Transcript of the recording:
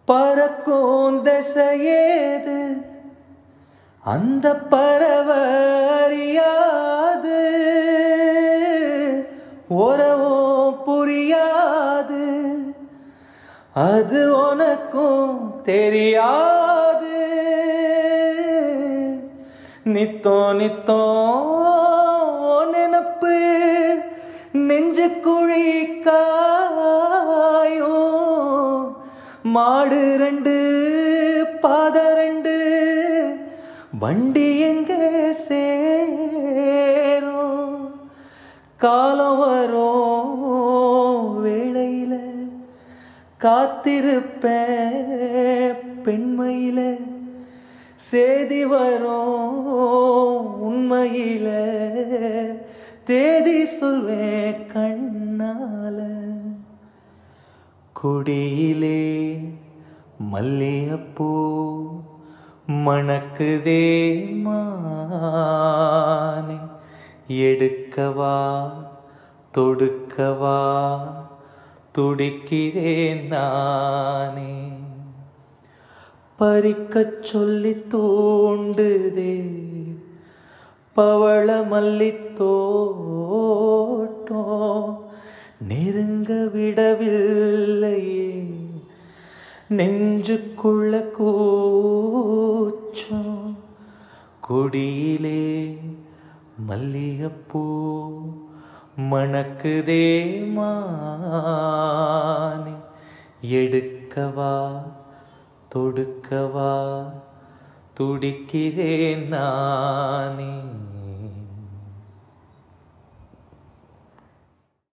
பறக்கும் திசையேது அந்த பறவை அறியாது உறவும் புரியாது அது உனக்கும் தெரியாது நித்தோ நித்தோ உன் நினப்பு நெஞ்சு குழி காயும் மாடு ரெண்டு பாத ரெண்டு வண்டி எங்கே சேரும் காலம் வரும் வேளையில காத்திருப்பேன் பெண்மையில சேதி வரும் உண்மையில தேதி சொல்வேன் கண்ணால கொடியிலே மல்லியப்பூ மணக்குதே மானே எடுக்கவா தொடுக்கவா துடிக்கிறேன் நானே பறிக்கச் சொல்லி தூண்டுதே பவள மல்லித்தோட்டம் நெருங்க விடவில்லையே நெஞ்சுக்குள்ள கூச்சம் கொடியிலே மல்லிகைப்பூ மணக்குதே மானே எடுக்கவா தொடுக்கவா துடிக்கிறேன் நானே